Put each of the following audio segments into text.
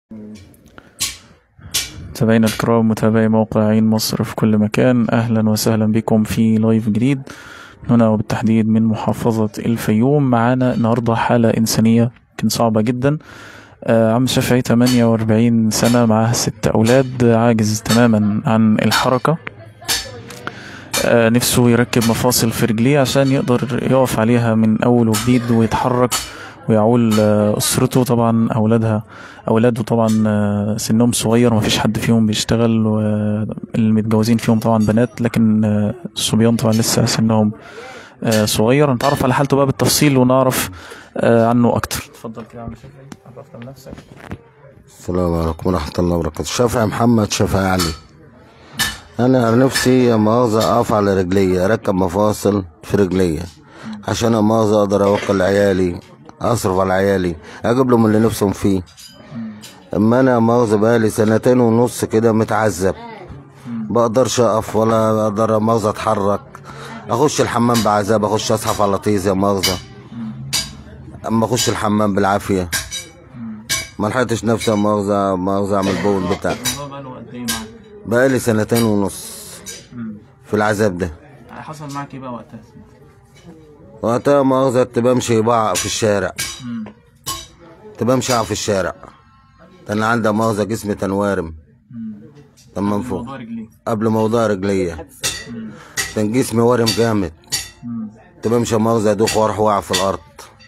متابعينا الكرام متابعي موقع عين مصر في كل مكان أهلا وسهلا بكم في لايف جديد هنا وبالتحديد من محافظة الفيوم معانا النهاردة حالة إنسانية يمكن صعبة جدا آه، عم شافعي 48 سنة معاه ست أولاد عاجز تماما عن الحركة آه، نفسه يركب مفاصل في رجليه عشان يقدر يقف عليها من أول وجديد ويتحرك ويعول آه، أسرته طبعا أولادها أولاده طبعا آه، سنهم صغير مفيش حد فيهم بيشتغل والمتجوزين فيهم طبعا بنات لكن آه، الصبيان طبعا لسه سنهم آه، صغير نتعرف على حالته بقى بالتفصيل ونعرف آه، عنه أكتر اتفضل كده يا عم شافعي عرفنا بنفسك السلام عليكم ورحمة الله وبركاته شافعي محمد شافعي علي أنا عن نفسي مؤاخذة أقف على رجلي أركب مفاصل في رجلي عشان مؤاخذة أقدر أوكل عيالي أصرف على عيالي أجيب لهم اللي نفسهم فيه أما أنا مؤاخذة بقالي سنتين ونص كده متعذب بقدرش أقف ولا أقدر مؤاخذة أتحرك أخش الحمام بعذاب أخش أزحف على طيزة مؤاخذة أما أخش الحمام بالعافية ما لحقتش نفسي مؤاخذة مؤاخذة أعمل بول بتاع الموضوع بقى له قد إيه معاك؟ بقالي سنتين ونص في العذاب ده حصل معاك إيه بقى وقتها؟ وقتها مؤاخذة كنت بمشي بقع في الشارع كنت بمشي أقع في الشارع كان عندي مؤاخذة جسمي تنوارم تمام فوق موضوع رجليه قبل موضوع رجليا كان جسمي وارم جامد كنت بمشي مؤاخذة أدوخ وأروح واقع في الأرض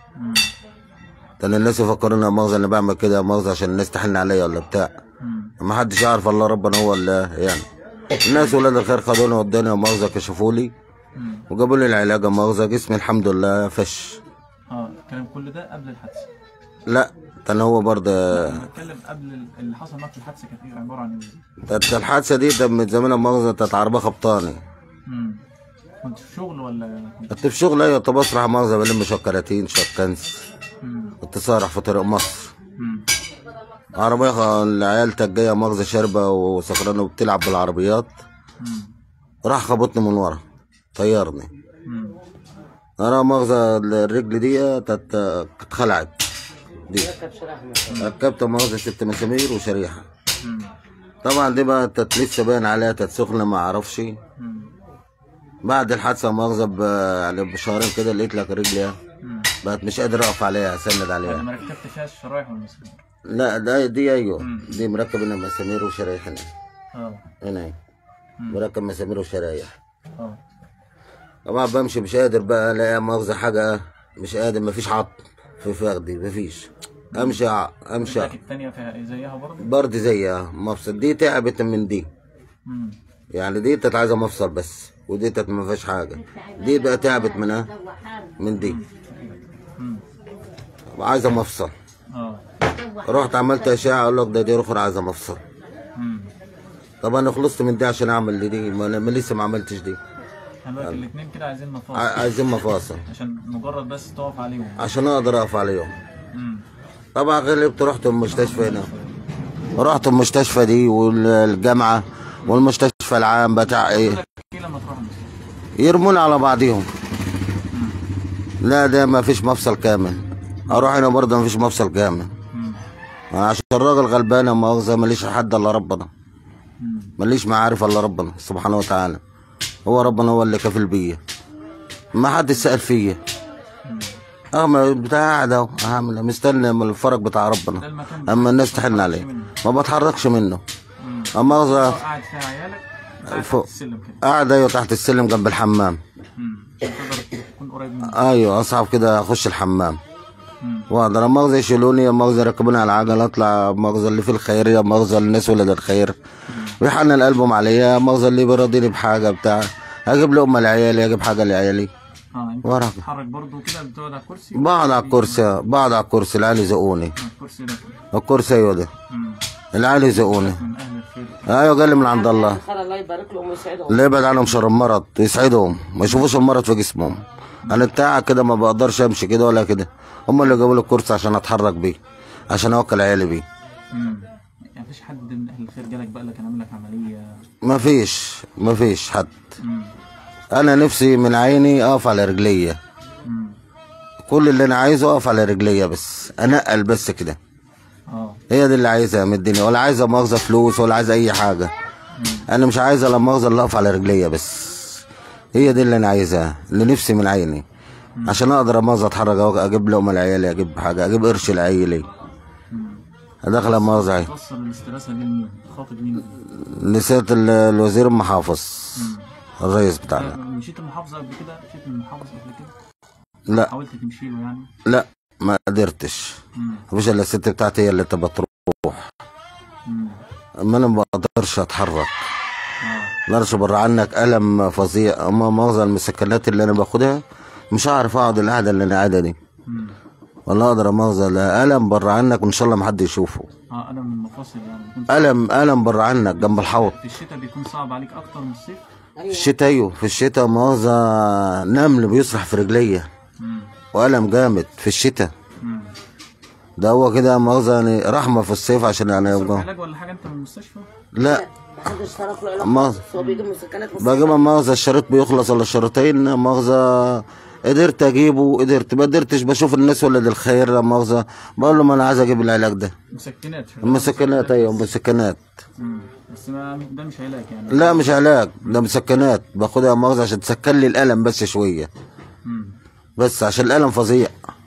كان الناس يفكروني مؤاخذة إني بعمل كده مؤاخذة عشان الناس تحن عليا ولا بتاع ما حدش يعرف الله ربنا هو اللي يعني الناس ولاد الخير خدوني وداني مؤاخذة كشفوا لي وجابوا لي العلاج مؤاخذة جسمي الحمد لله فش اه كان كل ده قبل الحادثة لا كان هو برضه بتكلم قبل اللي حصل معاك في الحادثة كانت ايه عبارة عن ايه؟ كانت الحادثة دي كانت زمان مؤاخذة كانت عربية خبطاني مم. كنت في شغل ولا كنت كنت في شغل ايوه كنت بسرح مؤاخذة بلم شوية كراتين شوية كنز مم. كنت سارح في طريق مصر مم. عربية خ- العيال كانت جاية مؤاخذة شاربة وسكرانة وبتلعب بالعربيات مم. راح خبطني من ورا طيرني مم. انا مؤاخذة الرجل دي كانت كانت خلعت دي ركبت مؤاخذة ست مسامير وشريحة مم. طبعا دي بقى كانت لسه باين عليها كانت سخنة ما اعرفش مم. بعد الحادثة مؤاخذة ب- يعني بشهرين كده لقيت لك رجلي مم. بقت مش قادر اقف عليها اسند عليها لما ركبت فيها الشرايح والمسامير لا ده دي ايوه مم. دي مركب هنا مسامير وشرايح هنا اه هنا اهي. مم. مركب مسامير وشرايح اه طبعا بمشي مش قادر بقى الاقي مؤاخذة حاجة مش قادر مفيش عظم في فخدي مفيش امشي ع- امشي رجلك التانية فيها ايه زيها برضه؟ برضه زيها مفصل دي تعبت من دي مم. يعني دي كانت عايزه مفصل بس ودي كانت ما فيهاش حاجه دي بقى تعبت منها من دي مم. عايزه مفصل اه رحت عملت اشعه اقول لك ده دي اخرى عايزه مفصل مم. طب انا خلصت من دي عشان اعمل دي, دي ما انا ما لسه ما عملتش دي دلوقتي الاتنين كده عايزين ع- مفاصل عايزين مفاصل عشان مجرد بس تقف عليهم عشان اقدر اقف عليهم مم. طبعا غلبت رحت المستشفى هنا رحت المستشفى دي والجامعه والمستشفى العام بتاع ايه ايه لما تروح المستشفى؟ يرمون على بعضهم لا ده ما فيش مفصل كامل اروح هنا برضه ما فيش مفصل كامل مم. عشان الراجل غلبان يا مؤاخذة ماليش حد الا ربنا مم. ماليش معارف الا ربنا سبحانه وتعالى هو ربنا هو اللي كفل بيا ما حد سأل فيا اما بتاع قاعد اهو هعمل مستني من الفرج بتاع ده ربنا المكان اما الناس تحن عليه منه. ما بتحركش منه مم. اما مؤاخذة قاعد فيها عيالك قاعد فوق. تحت السلم كده قاعد ايوه تحت السلم جنب الحمام مم. عشان تقدر تكون قريب منه ايوه اصعب كده اخش الحمام مم. واقدر مؤاخذة يشيلوني مؤاخذة يركبوني على العجلة اطلع مؤاخذة اللي في الخيرية مؤاخذة الناس ولاد الخير ويحنن قلبهم عليا مؤاخذة اللي بيرضيني بحاجة بتاع اجيب لقمة لعيالي اجيب حاجة لعيالي اه انت ورا. بتتحرك برضه كده بتقعد على الكرسي بقعد على الكرسي بقعد على الكرسي العيال يزقوني آه، الكرسي ده كده الكرسي ايوه ده مم. العيال يزقوني من اهل الخير ايوه قال لي من عند الله خير الله يبارك لهم ويسعدهم اللي يبعد عنهم شر المرض ويسعدهم ما يشوفوش المرض في جسمهم انا بتاع كده ما بقدرش امشي كده ولا كده هم اللي جابوا لي الكرسي عشان اتحرك بيه عشان اوكل عيالي بيه مم. يعني مفيش حد من اهل الخير جالك بقى لك انا اعمل لك عمليه ما فيش ما فيش حد مم. انا نفسي من عيني اقف على رجليا مم. كل اللي انا عايزه اقف على رجليا بس انقل بس كده اه هي دي اللي عايزها من الدنيا ولا عايزه مؤاخذه فلوس ولا عايزه اي حاجه انا مش عايزه لا مؤاخذه اللي اقف على رجليا بس هي دي اللي انا عايزاها اللي نفسي من عيني عشان اقدر مؤاخذه اتحرك أو اجيب لقمه لعيالي اجيب حاجه اجيب قرش لعيالي ادخل مؤاخذه عيني توصل الاستراسة دي لمين؟ خاطب مين؟ نسيت ال- الوزير المحافظ الرئيس آه، بتاعنا مشيت المحافظة قبل كده؟ مشيت من المحافظ قبل كده؟ لا حاولت تمشي له يعني؟ لا ما قدرتش مم. مفيش الا الست بتاعتي هي اللي تبقى تروح مم. اما انا ما بقدرش اتحرك اه نرش بره عنك ألم فظيع أما مؤاخذة المسكنات اللي أنا باخدها مش هعرف أقعد القعدة اللي أنا قاعدة دي مم. ولا أقدر مؤاخذة لا ألم بره عنك وإن شاء الله محد يشوفه اه انا من المفاصل يعني بيكون ألم ألم بره عنك جنب الحوض في الشتاء بيكون صعب عليك اكتر من الصيف؟ في الشتاء أيوه في الشتاء مؤاخذة نمل بيسرح في رجليا مم. وألم جامد في الشتاء مم. ده هو كده مؤاخذة يعني رحمة في الصيف عشان يعني صرف يبقى علاج ولا حاجة انت من المستشفى؟ لا محدش تعرف له ما- علاقه هو بيجيب مسكنات بس بجيبها مؤاخذة الشريط بيخلص ولا الشريطين مؤاخذة قدرت اجيبه قدرت ما قدرتش بشوف الناس ولد الخير لا مؤاخذة بقول له ما انا عايز اجيب العلاج ده مسكنات شغال. مسكنات ايوه مسكنات مم. بس ما ده مش علاج يعني لا مش علاج ده مسكنات باخدها مؤاخذة عشان تسكن لي الالم بس شوية مم. بس عشان الالم فظيع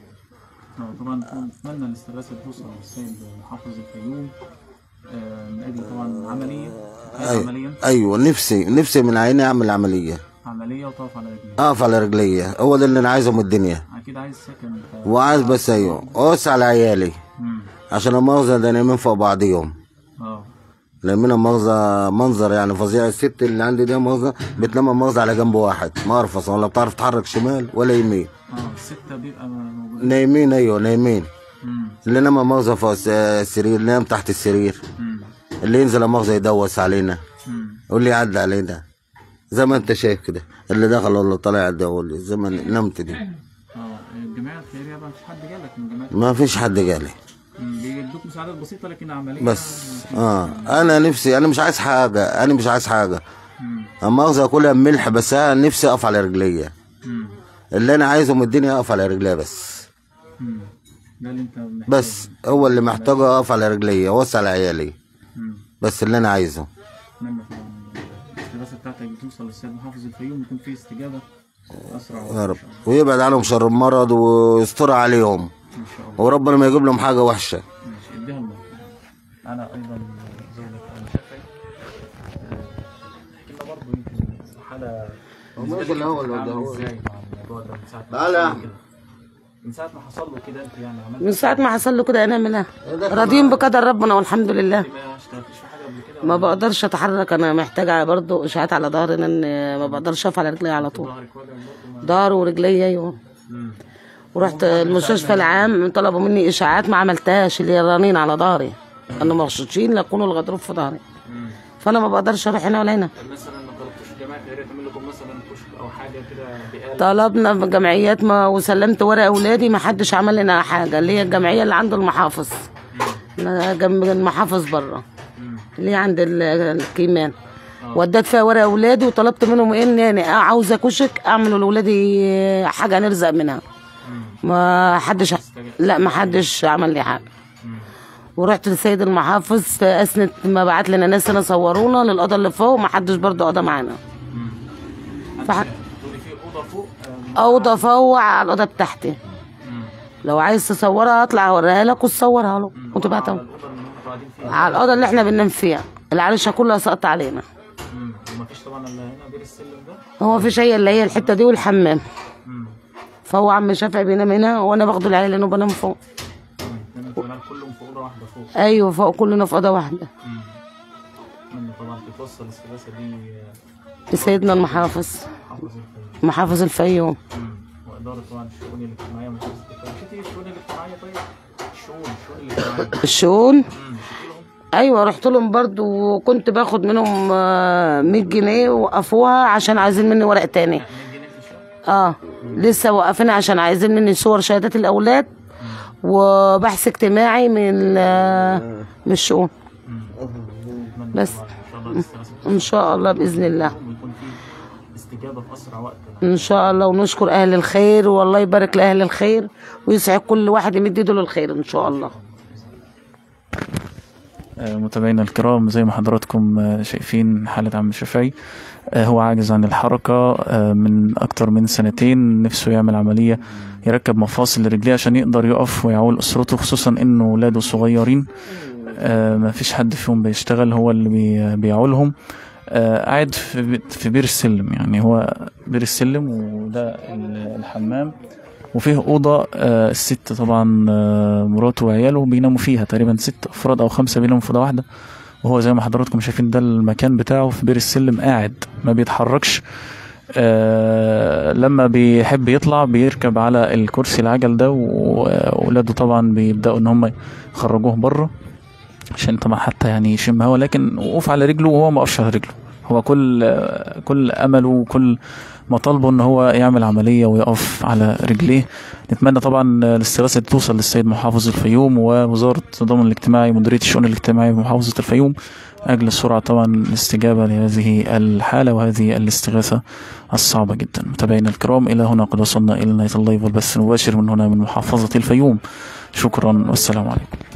آه، طبعا نتمنى الاستغاثة توصل للسيد محافظ الفيوم آه، من اجل طبعا عملية هي ايوه عملية ايوه نفسي نفسي من عيني اعمل عملية عملية وتقف على رجليك اقف على رجليا هو ده اللي انا عايزه من الدنيا اكيد عايز سكن ف- وعايز بس ايوه اوسع على عيالي مم. عشان المؤاخذة ده نايمين فوق بعضيهم اه لان مؤاخذة منظر يعني فظيع الست اللي عندي دي مؤاخذة بتنام مؤاخذة على جنب واحد ما اعرف ولا بتعرف تتحرك شمال ولا يمين اه الستة بيبقى موجود نايمين ايوه نايمين مم. اللي نام مؤاخذة فوق الس- السرير اللي نام تحت السرير مم. اللي ينزل مؤاخذة يدوس علينا مم. واللي يعدي علينا زي ما انت شايف كده اللي دخل والله طلع يعدي واللي زي ما نمت دي اه الجمعية الخيرية بقى مفيش حد جالك من الجمعيات ما فيش حد جالي مم. بيدوك مساعدات بسيطة لكن عملية بس اه انا نفسي انا مش عايز حاجة انا مش عايز حاجة مم. اما اخذ اكلها ملح بس انا نفسي اقف على رجليا مم. اللي انا عايزه من الدنيا اقف على رجليا بس مم. ده اللي انت محتاجه بس هو اللي محتاجه اقف على رجليا واوسع لعيالي مم. بس اللي انا عايزه اتمنى طبعا الاستغاثة بتاعتك بتوصل للسيد محافظ الفيوم يكون في استجابة اسرع يا وقت رب ويبعد عنهم شر المرض ويستر عليهم ان شاء الله وربنا ما يجيب لهم حاجه وحشه ماشي اديها الله انا ايضا زوجك انا شافعي احكي لنا برضه يمكن حاله ماشي الأول ولا عامل هو؟ ازاي مع الموضوع ده من ساعه ما تعالى. حصل له كده؟ من ساعه ما حصل له كده انت يعني عملت من ساعه ما حصل له كده انا منها راضيين بقدر ربنا والحمد لله ما اشتغلتش في حاجه قبل كده ما بقدرش اتحرك انا محتاجه برضو اشاعات على ظهري لان ما بقدرش اقف على رجلي على طول ظهرك وجع برضه ما ظهري ورجلي ايوه مم. ورحت المستشفى العام طلبوا مني اشاعات ما عملتهاش اللي هي الرنين على ظهري انه مغشوشين لا يكونوا الغضروف في ظهري مم. فانا ما بقدرش اروح هنا ولا هنا طب مثلا ما طلبتوش الجماعه الخيريه تعمل لكم مثلا كشك او حاجه كده بآلة طلبنا في جمعيات ما وسلمت ورق اولادي ما حدش عمل لنا حاجه اللي هي الجمعيه اللي عند المحافظ أنا جنب المحافظ بره مم. اللي هي عند ال- الكيمان وديت فيها ورق اولادي وطلبت منهم ان يعني عاوزه كشك اعملوا لاولادي حاجه نرزق منها مم. ما حدش لا ما حدش عمل لي حاجه مم. ورحت للسيد المحافظ اسنت ما بعت لنا ناس هنا صورونا للقضاء اللي فوق ما حدش برضه قضى معانا فح... تقولي في اوضه فوق آم، اوضه فوق على الاوضه بتاعتي مم. لو عايز تصورها اطلع اوريها لك وتصورها له وتبعتها على الاوضه اللي هم قاعدين فيها على الاوضه اللي احنا بننام فيها العريشه كلها سقط علينا مم. ومفيش طبعا الا هنا بير السلم ده هو في شيء اللي هي الحته دي والحمام مم. فهو عم شافعي بينام هنا وانا باخده العيال لانه بنام فوق مم. لان كمان كلهم في اوضه واحده فوق ايوه فوق كلنا في اوضه واحده مم. اتمنى طبعا تتوصل الاستغاثه دي آه، لسيدنا المحافظ محافظ الفيوم محافظ الفيوم مم. واداره طبعا الشؤون الاجتماعيه محافظه الفيوم شفتي الشؤون الاجتماعيه طيب الشؤون الشؤون الاجتماعيه الشؤون مم. شفتي لهم ايوه رحت لهم برضو وكنت باخد منهم آه، 100 جنيه وقفوها عشان عايزين مني ورق تاني 100 جنيه في الشهر اه لسه واقفين عشان عايزين مني صور شهادات الاولاد وبحث اجتماعي من ال- من الشؤون اتمنى بس. طبعا ان شاء الله الاستغاثه ان شاء الله باذن الله ويكون في استجابه في اسرع وقت ان شاء الله ونشكر اهل الخير والله يبارك لاهل الخير ويسعد كل واحد يمد ايده للخير ان شاء الله آه، متابعينا الكرام زي ما حضراتكم آه، شايفين حالة عم الشافعي آه، هو عاجز عن الحركة آه، من أكتر من سنتين نفسه يعمل عملية يركب مفاصل لرجليه عشان يقدر يقف ويعول أسرته خصوصا إنه ولاده صغيرين آه، ما فيش حد فيهم بيشتغل هو اللي بي- بيعولهم آه، قاعد في بي- في بير السلم يعني هو بير السلم وده ال- الحمام وفيه أوضة آه، الست طبعا آه، مراته وعياله بيناموا فيها تقريبا ست أفراد أو خمسة بيناموا في أوضة واحدة وهو زي ما حضراتكم شايفين ده المكان بتاعه في بير السلم قاعد ما بيتحركش آه لما بيحب يطلع بيركب على الكرسي العجل ده وأولاده طبعا بيبدأوا إن هم يخرجوه بره عشان طبعا حتى يعني يشم هوا لكن وقوف على رجله وهو ما وقفش على رجله هو كل كل امله وكل مطالبه ان هو يعمل عمليه ويقف على رجليه نتمنى طبعا الاستغاثه دي توصل للسيد محافظ الفيوم ووزاره التضامن الاجتماعي مديريه الشؤون الاجتماعيه بمحافظه الفيوم اجل السرعه طبعا الاستجابه لهذه الحاله وهذه الاستغاثه الصعبه جدا متابعينا الكرام الى هنا قد وصلنا الى نهايه اللايف والبث المباشر من هنا من محافظه الفيوم شكرا والسلام عليكم